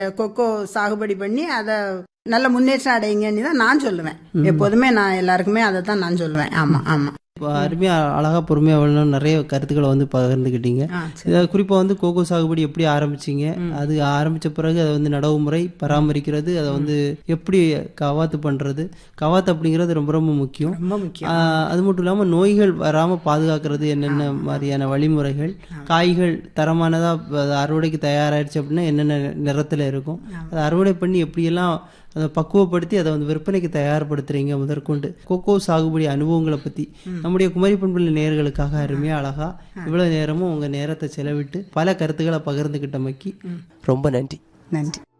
கொக்கோ சாகுபடி பண்ணி அதை நல்ல முன்னேற்றம் அடையுங்கன்னு தான் நான் சொல்லுவேன் எப்போதுமே நான் எல்லாருக்குமே அதை தான் நான் சொல்லுவேன் ஆமா ஆமா இப்போ அருமையாக அழகாக பொறுமையாக வரணும் நிறைய கருத்துக்களை வந்து பகிர்ந்துக்கிட்டீங்க ஆ, சரி. இதை குறிப்பாக வந்து கோகோ சாகுபடி எப்படி ஆரம்பிச்சீங்க அது ஆரம்பித்த பிறகு அதை வந்து நடவு முறை பராமரிக்கிறது அதை வந்து எப்படி கவாத்து பண்ணுறது கவாத்து அப்படிங்கிறது ரொம்ப ரொம்ப முக்கியம் ரொம்ப முக்கியம் ஆஹ் அது மட்டும் இல்லாமல் நோய்கள் வராமல் பாதுகாக்கிறது என்னென்ன மாதிரியான வழிமுறைகள் காய்கள் தரமானதாக அறுவடைக்கு தயாராகிடுச்சு அப்படின்னா என்னென்ன நிறத்தில் இருக்கும் அதை அறுவடை பண்ணி எப்படியெல்லாம் அதை பக்குவப்படுத்தி அதை வந்து விற்பனைக்கு தயார்படுத்துறீங்க முதற்கொண்டு கோகோ சாகுபடி அனுபவங்களை பற்றி நம்முடைய குமரி பண்புள்ள நேயர்களுக்காக அருமையாக அழகா இவ்வளோ நேரமும் உங்கள் நேரத்தை செலவிட்டு பல கருத்துக்களை பகிர்ந்துக்கிட்டமைக்கு ரொம்ப நன்றி நன்றி